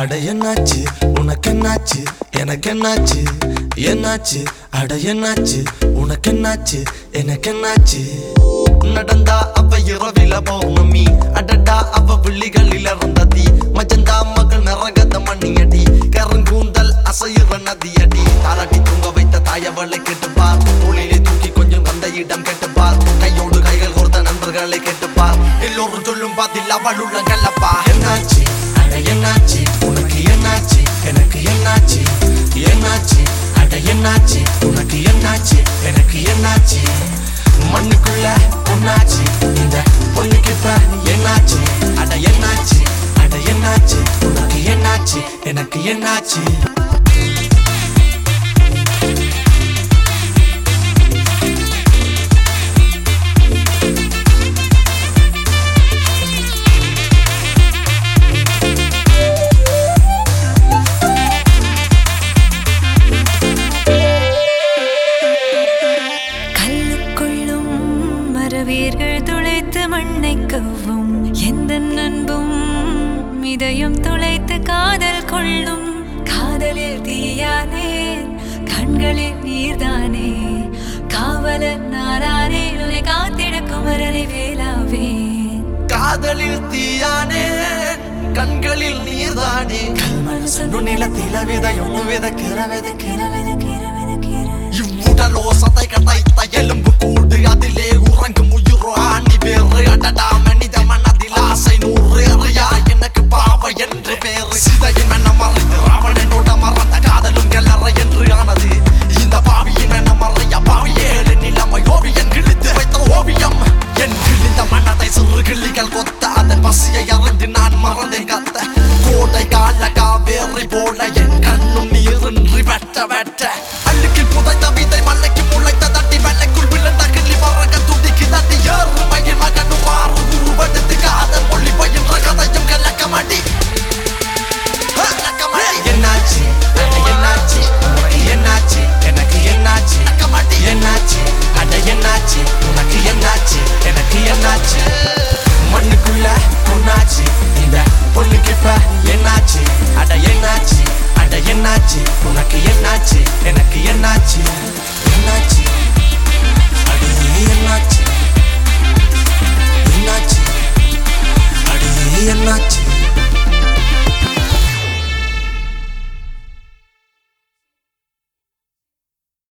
அட என்னாச்சு உனக்கு என்னாச்சு எனக்கு என்னாச்சு என்னாச்சு அட என்னாச்சு உனக்கு என்னாச்சு எனக்கு என்னாச்சு நடந்தா அவ இரவில பௌர்ணமி அடடா அவ விழிகளில் இறந்ததி மஜந்தா மகள் நரகத மணியடி கருங்கூந்தல் அசையுற நதியடி தாலாட்டி தூங்க வைத்த தாயவளை கேட்டுப்பார் தோளிலே தூக்கி கொஞ்சம் வந்த இடம் கேட்டுப்பார் கையோடு கைகள் கொடுத்த நண்பர்களை கேட்டுப்பார் எல்லோரும் சொல்லும் பாத்தில் அவள் உள்ள கல்லப்பா என்னாச்சு அட என்னாச்சு உனக்கு என்னாச்சு எனக்கு என்னாச்சு என்னாச்சு அட என்னாச்சு உனக்கு என்னாச்சு எனக்கு என்னாச்சு மண்ணுக்குள்ள பொண்ணாச்சு இந்த பொண்ணுக்கு இப்ப என்னாச்சு அட என்னாச்சு அட என்னாச்சு உனக்கு என்னாச்சு எனக்கு என்னாச்சு கல்லுக்குள்ளும் மரவேர்கள் துளைத்து மண்ணை கவ்வும் எந்த நண்பும் இதயம் துளைத்து காதல் கொள்ளும் காதலில் தீயானே கண்களில் நீர்தானே காவலர் நாரானே உன்னை காத்திட குமரனை வேலாவேன் காதலில் தீயானே கண்களில் நீர்தானே நிலத்தில விதையொன்னு விதைக்கிற விதைக்கிற இவ்வுடலோ சதை கடைத்த எலும்பு கூடு அதிலே உறங்கும் உயிரோ ஆணி வேறு அடடா மனித மனதில் ஆசை நூறு அறியா எனக்கு பாவ என்று பேரு சிதையின் மன மறைந்து ராவணனோட மறந்த காதலும் கல்லறை என்று ஆனது இந்த பாவியின் மன மறைய பாவி ஏழு நிலைமை ஓவியன் கிழித்து வைத்த ஓவியம் என் கிழிந்த மனதை சிறு கிள்ளிகள் கொத்த அதன் பசியை அறிந்து நான் மறந்தேன் கத்த கோடை கால காவேரி போல என் கண்ணும் நீரின்றி வெட்ட வெட்ட அள்ளுக்கில் புதைத்த விதை மல்லைக்கு முளைத்த தட்டி வெள்ளைக்குள் விழுந்த கிள்ளி மறக்க துடிக்கு தட்டி ஏறு மயில் மகனும் மாறு உருவெடுத்து காதல் மொழி பயின்ற கதையும் கலக்கமடி என்னாச்சு அட என்னாச்சு உனக்கு என்னாச்சு எனக்கு என்னாச்சு கமாட்டி என்னாச்சு அட என்னாச்சு உனக்கு என்னாச்சு எனக்கு என்னாச்சு மண்ணுக்குள்ள பொண்ணாச்சு இந்த பொண்ணுக்கு இப்ப என்னாச்சு அட என்னாச்சு அட என்னாச்சு உனக்கு என்னாச்சு எனக்கு என்னாச்சு என்னாச்சு அட நீ என்னாச்சு என்னாச்சு அட நீ என்னாச்சு